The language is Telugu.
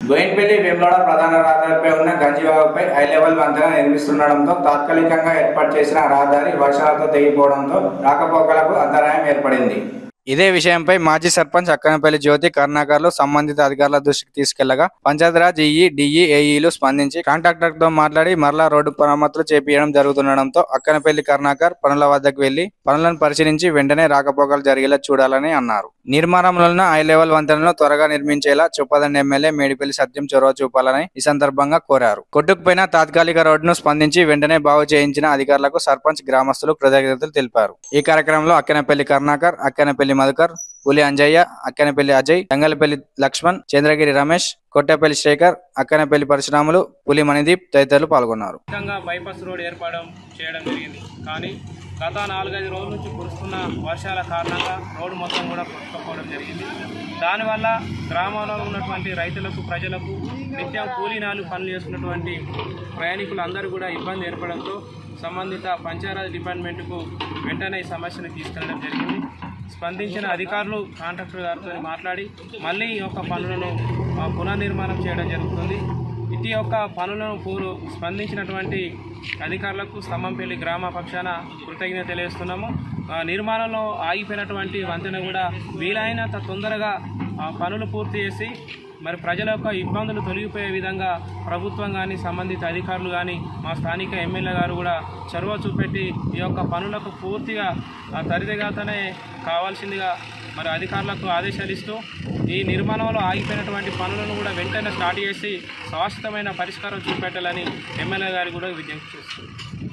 బోయిన్పల్లి వేములవాడ ప్రధాన రహదారిపై ఉన్న గంజివాగుపై హై లెవెల్ వంతెన నిర్మిస్తుండడంతో తాత్కాలికంగా ఏర్పాటు చేసిన రహదారి వర్షాలతో తెగిపోవడంతో రాకపోకలకు అంతరాయం ఏర్పడింది ఇదే విషయంపై మాజీ సర్పంచ్ అక్కనపల్లి జ్యోతి కరుణాకర్లు సంబంధిత అధికారుల దృష్టికి తీసుకెళ్లగా పంచాయతీరాజ్ ఈఈ డిఈ ఏఈలు స్పందించి కాంట్రాక్టర్ తో మాట్లాడి మరలా రోడ్డు మరమ్మతులు చేపించడం జరుగుతుండడంతో అక్కనపల్లి కరుణాకర్ పనుల వద్దకు వెళ్లి పనులను పరిశీలించి వెంటనే రాకపోకలు జరిగేలా చూడాలని అన్నారు నిర్మాణంలో ఉన్న హై లెవెల్ వంతెనలను త్వరగా నిర్మించేలా చొప్పదండి ఎమ్మెల్యే మేడిపల్లి సత్యం చొరవ చూపాలని ఈ సందర్భంగా కోరారు కొట్టుకుపోయిన తాత్కాలిక రోడ్డును స్పందించి వెంటనే బాగు చేయించిన అధికారులకు సర్పంచ్ గ్రామస్తులు కృతజ్ఞతలు తెలిపారు ఈ కార్యక్రమంలో అక్కనపల్లి కరుణాకర్ అక్కనపల్లి మధుకర్ పులి అంజయ్య అక్కనపల్లి అజయ్ తంగలపల్లి లక్ష్మణ్ చంద్రగిరి రమేష్ కొట్టపల్లి శేఖర్ అక్కనపల్లి పరశురాములు పులి మణిదీప్ తదితరులు పాల్గొన్నారు ఖచ్చితంగా బైపాస్ రోడ్ ఏర్పడడం చేయడం జరిగింది కానీ గత నాలుగైదు రోజుల నుంచి కురుస్తున్న వర్షాల కారణంగా రోడ్డు మొత్తం కూడా కొట్టుకుపోవడం జరిగింది దానివల్ల గ్రామంలో ఉన్నటువంటి రైతులకు ప్రజలకు నిత్యం కూలీనాలు పనులు చేసుకున్నటువంటి ప్రయాణికులందరూ కూడా ఇబ్బంది ఏర్పడంతో సంబంధిత పంచాయతీ డిపార్ట్మెంట్కు వెంటనే ఈ సమస్యను తీసుకెళ్లడం జరిగింది స్పందించిన అధికారులు కాంట్రాక్టర్ గారితో మాట్లాడి మళ్ళీ ఈ యొక్క పనులను ఆ, పునర్నిర్మాణం చేయడం జరుగుతుంది ఇటు యొక్క పనులను పూర్వ స్పందించినటువంటి అధికారులకు స్తంభంపల్లి గ్రామ పక్షాన కృతజ్ఞత తెలియజేస్తున్నాము ఆ, నిర్మాణంలో ఆగిపోయినటువంటి వంతెన కూడా వీలైనంత తొందరగా ఆ, పనులు పూర్తి చేసి మరి ప్రజల యొక్క ఇబ్బందులు తొలగిపోయే విధంగా ప్రభుత్వం కానీ సంబంధిత అధికారులు కానీ మా స్థానిక ఎమ్మెల్యే గారు కూడా చొరవ చూపెట్టి ఈ యొక్క పనులకు పూర్తిగా ఆ, త్వరితగతనే కావాల్సిందిగా మరి అధికారులకు ఆదేశాలు ఇస్తూ ఈ నిర్మాణంలో ఆగిపోయినటువంటి పనులను కూడా వెంటనే స్టార్ట్ చేసి శాశ్వతమైన పరిష్కారం చూపెట్టాలని ఎమ్మెల్యే గారు కూడా విజ్ఞప్తి చేస్తున్నారు